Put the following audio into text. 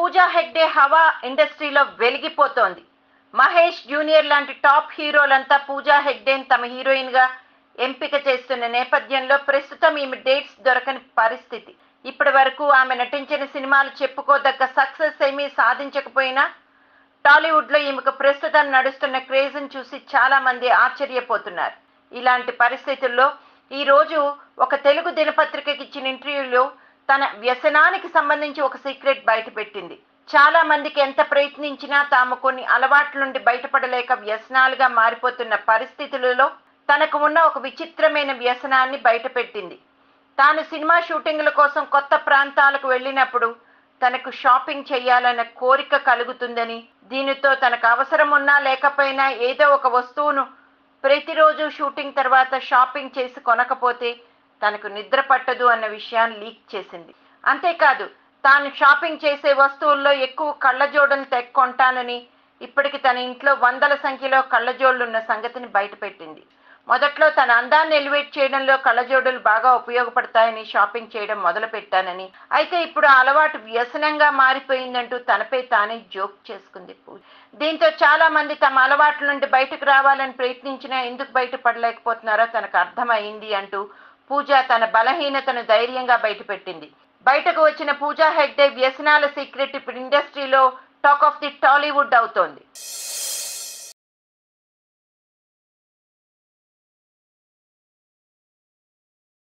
పూజా హెగ్డే హవా ఇండస్ట్రీలో వెలిగిపోతోంది మహేష్ జూనియర్ లాంటి టాప్ హీరోలంతా పూజా హెగ్డేని తమ హీరోయిన్ గా ఎంపిక చేస్తున్న నేపథ్యంలో ప్రస్తుతం ఈమె డేట్స్ దొరకని పరిస్థితి ఇప్పటి వరకు ఆమె నటించిన సినిమాలు చెప్పుకోదగ్గ సక్సెస్ ఏమీ సాధించకపోయినా టాలీవుడ్ లో ఈమెకు ప్రస్తుతం నడుస్తున్న క్రేజ్ని చూసి చాలా మంది ఆశ్చర్యపోతున్నారు ఇలాంటి పరిస్థితుల్లో ఈ రోజు ఒక తెలుగు దినపత్రికకి ఇచ్చిన ఇంటర్వ్యూలో తన వ్యసనానికి సంబంధించి ఒక సీక్రెట్ బయటపెట్టింది చాలా మందికి ఎంత ప్రయత్నించినా తాము కొన్ని అలవాట్ల నుండి బయటపడలేక వ్యసనాలుగా మారిపోతున్న పరిస్థితులలో తనకు ఉన్న ఒక విచిత్రమైన వ్యసనాన్ని బయటపెట్టింది తాను సినిమా షూటింగ్ల కోసం కొత్త ప్రాంతాలకు వెళ్ళినప్పుడు తనకు షాపింగ్ చేయాలన్న కోరిక కలుగుతుందని దీనితో తనకు అవసరం ఉన్నా లేకపోయినా ఏదో ఒక వస్తువును ప్రతిరోజు షూటింగ్ తర్వాత షాపింగ్ చేసి కొనకపోతే తనకు నిద్ర పట్టదు అన్న విషయాన్ని లీక్ చేసింది అంతేకాదు తాను షాపింగ్ చేసే వస్తువుల్లో ఎక్కువ కళ్ళజోడులు తెగ కొంటానని ఇప్పటికి తన ఇంట్లో వందల సంఖ్యలో కళ్ళజోళ్లు ఉన్న సంగతిని బయటపెట్టింది మొదట్లో తన అందాన్ని ఎలివేట్ చేయడంలో కళ్ళజోడులు బాగా ఉపయోగపడతాయని షాపింగ్ చేయడం మొదలు పెట్టానని అయితే ఇప్పుడు ఆ అలవాటు వ్యసనంగా మారిపోయిందంటూ తనపై తానే జోక్ చేసుకుంది పూజ దీంతో చాలా మంది తమ అలవాట్ల నుండి బయటకు రావాలని ప్రయత్నించినా ఎందుకు బయటపడలేకపోతున్నారో తనకు అర్థమైంది అంటూ పూజ తన బలహీనతను ధైర్యంగా బయటపెట్టింది బయటకు వచ్చిన పూజా హెగ్డే వ్యసనాల సీక్రెట్ ఇప్పుడు ఇండస్ట్రీలో టాక్ ఆఫ్ ది టాలీవుడ్ అవుతోంది